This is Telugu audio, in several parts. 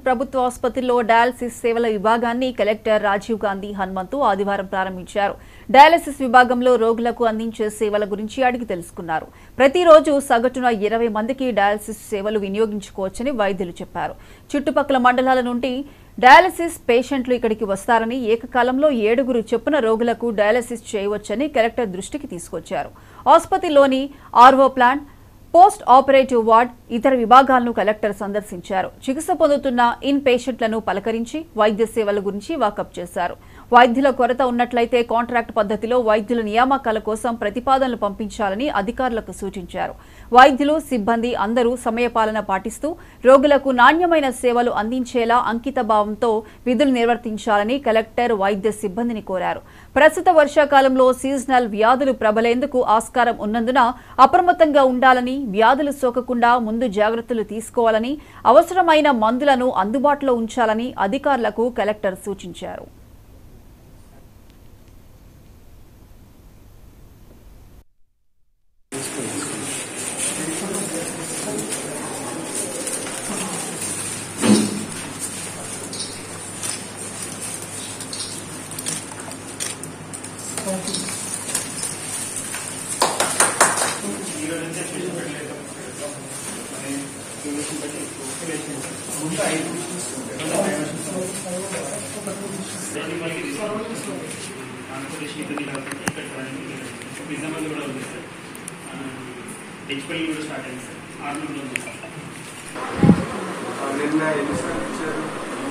ప్రభుత్వ ఆసుపత్రిలో డయాలసిస్ సేవల విభాగాన్ని కలెక్టర్ రాజీవ్ గాంధీ హనుమంతు ఆదివారం ప్రారంభించారు డయాలసిస్ విభాగంలో రోగులకు అందించే సేవల గురించి అడిగి తెలుసుకున్నారు ప్రతిరోజు సగటున ఇరవై మందికి డయాలసిస్ సేవలు వినియోగించుకోవచ్చని వైద్యులు చెప్పారు చుట్టుపక్కల మండలాల నుండి డయాలసిస్ పేషెంట్లు ఇక్కడికి వస్తారని ఏకకాలంలో ఏడుగురు చొప్పున రోగులకు డయాలసిస్ చేయవచ్చని కలెక్టర్ దృష్టికి తీసుకొచ్చారు ఆసుపత్రిలోని RO plant post operative ward ఇతర విభాగాలను కలెక్టర్ సందర్శించారు చికిత్స పొందుతున్న ఇన్ పేషెంట్లను పలకరించి వైద్య సేవల గురించి వాకప్ చేశారు వైద్యుల కొరత ఉన్నట్లయితే కాంట్రాక్ట్ పద్ధతిలో వైద్యుల నియామకాల కోసం ప్రతిపాదనలు పంపించాలని అధికారులకు సూచించారు వైద్యులు సిబ్బంది అందరూ సమయపాలన పాటిస్తూ రోగులకు నాణ్యమైన సేవలు అందించేలా అంకిత భావంతో విధులు నిర్వర్తించాలని కలెక్టర్ వైద్య సిబ్బందిని కోరారు ప్రస్తుత వర్షాకాలంలో సీజనల్ వ్యాధులు ప్రబలేందుకు ఆస్కారం ఉన్నందున అప్రమత్తంగా ఉండాలని వ్యాధులు సోకకుండా ముందు జాగ్రత్తలు తీసుకోవాలని అవసరమైన మందులను అందుబాటులో ఉంచాలని అధికారులకు కలెక్టర్ సూచించారు ఆంధ్రప్రదేశ్ ఇబ్బంది కాకుండా ఇక్కడ నిజామాబాద్ కూడా ఉంది సార్ హెచ్పల్లి కూడా స్టార్ట్ అయింది సార్ ఆర్మూర్లో ఉంది సార్ నిన్న ఎన్నిసార్లు ఇచ్చారు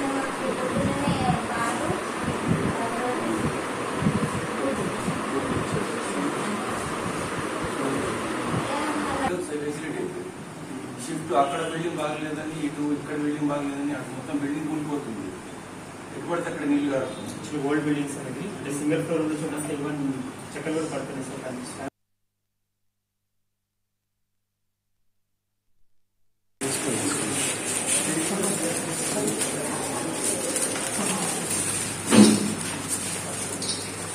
ఫెసిలిటీ షిఫ్ట్ అక్కడ బిల్డింగ్ బాగలేదని ఇటు ఇక్కడ బిల్డింగ్ బాగలేదని అటు మొత్తం బిల్డింగ్ కూలిపోతుంది ఎటు పడితే అక్కడ నీళ్లు కారుతుంది యాక్చువల్లీ ఓల్డ్ బిల్డింగ్స్ అనేది అంటే సింగిల్ ఫ్లోర్ ఉన్న చోట ఈవెన్ చెక్కలు కూడా పడుతున్నాయి సార్